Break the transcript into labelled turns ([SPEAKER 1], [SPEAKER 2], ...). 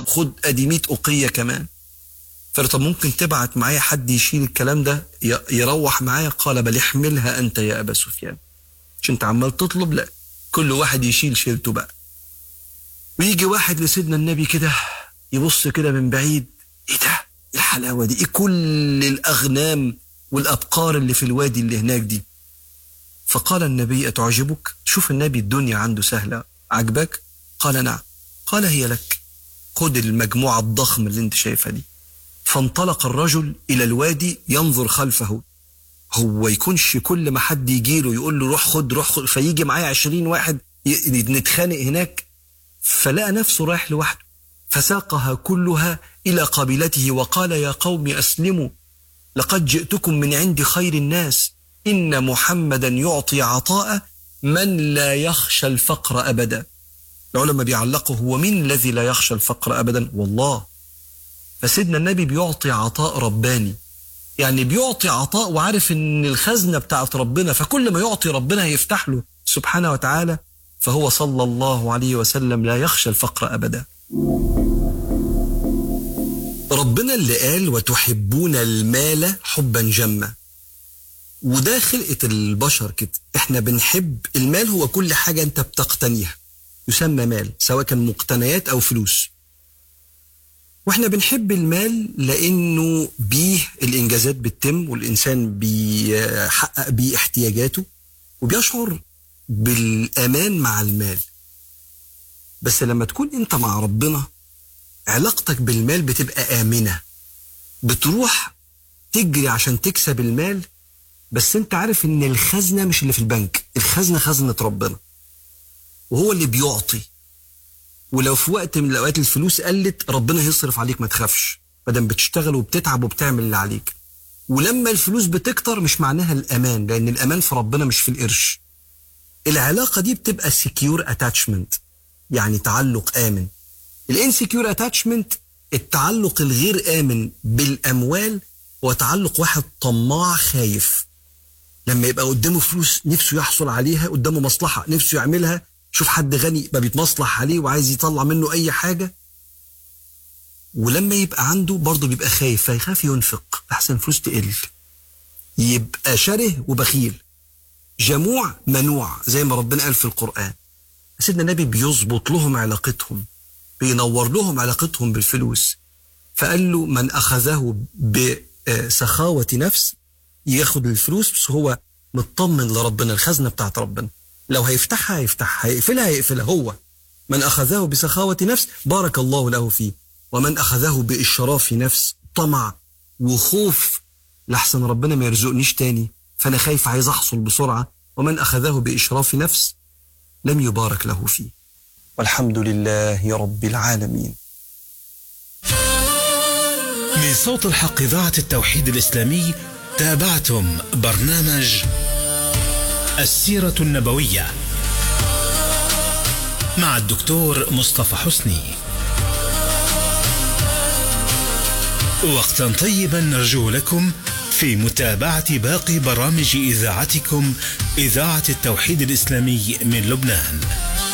[SPEAKER 1] طب خد ادي 100 اقيه كمان فقال طب ممكن تبعت معايا حد يشيل الكلام ده يروح معايا قال بل احملها انت يا ابا سفيان مش انت عمال تطلب لا كل واحد يشيل شيلته بقى ويجي واحد لسيدنا النبي كده يبص كده من بعيد ايه ده الحلاوه دي ايه كل الاغنام والابقار اللي في الوادي اللي هناك دي فقال النبي اتعجبك شوف النبي الدنيا عنده سهله عجبك قال نعم قال هي لك خد المجموعه الضخمه اللي انت شايفها دي فانطلق الرجل الى الوادي ينظر خلفه هو يكونش كل ما حد يجي له يقول له روح خد روح خد فيجي معايا عشرين واحد نتخانق هناك فلقى نفسه رايح لوحده فساقها كلها إلى قبيلته وقال يا قوم أسلموا لقد جئتكم من عند خير الناس إن محمدا يعطي عطاء من لا يخشى الفقر أبدا العلماء بيعلقوا هو مين الذي لا يخشى الفقر أبدا والله فسيدنا النبي بيعطي عطاء رباني يعني بيعطي عطاء وعارف ان الخزنه بتاعت ربنا فكل ما يعطي ربنا هيفتح له سبحانه وتعالى فهو صلى الله عليه وسلم لا يخشى الفقر ابدا. ربنا اللي قال وتحبون المال حبا جما. وده خلقه البشر كده، احنا بنحب المال هو كل حاجه انت بتقتنيها. يسمى مال سواء كان مقتنيات او فلوس. واحنا بنحب المال لانه بيه الانجازات بتتم والانسان بيحقق بيه احتياجاته وبيشعر بالامان مع المال بس لما تكون انت مع ربنا علاقتك بالمال بتبقى امنه بتروح تجري عشان تكسب المال بس انت عارف ان الخزنه مش اللي في البنك الخزنه خزنه ربنا وهو اللي بيعطي ولو في وقت من الاوقات الفلوس قلت ربنا هيصرف عليك ما تخافش مادام بتشتغل وبتتعب وبتعمل اللي عليك ولما الفلوس بتكتر مش معناها الامان لان الامان في ربنا مش في القرش العلاقه دي بتبقى سكيور اتاتشمنت يعني تعلق امن الانسكيور اتاتشمنت التعلق الغير امن بالاموال هو تعلق واحد طماع خايف لما يبقى قدامه فلوس نفسه يحصل عليها قدامه مصلحه نفسه يعملها شوف حد غني يبقى بيتمصلح عليه وعايز يطلع منه اي حاجه ولما يبقى عنده برضه بيبقى خايف فيخاف ينفق احسن فلوس تقل يبقى شره وبخيل جموع منوع زي ما ربنا قال في القران سيدنا النبي بيظبط لهم علاقتهم بينور لهم علاقتهم بالفلوس فقال له من اخذه بسخاوه نفس ياخد الفلوس بس هو مطمن لربنا الخزنه بتاعت ربنا لو هيفتحها هيفتحها هيقفلها هيقفلها هو من أخذه بسخاوة نفس بارك الله له فيه ومن أخذه بإشراف نفس طمع وخوف لحسن ربنا ما يرزقنيش تاني فأنا خايف عايز أحصل بسرعة ومن أخذه بإشراف نفس لم يبارك له فيه والحمد لله رب العالمين
[SPEAKER 2] من صوت الحق إذاعة التوحيد الإسلامي تابعتم برنامج السيرة النبوية مع الدكتور مصطفى حسني وقتا طيبا نرجو لكم في متابعة باقي برامج إذاعتكم إذاعة التوحيد الإسلامي من لبنان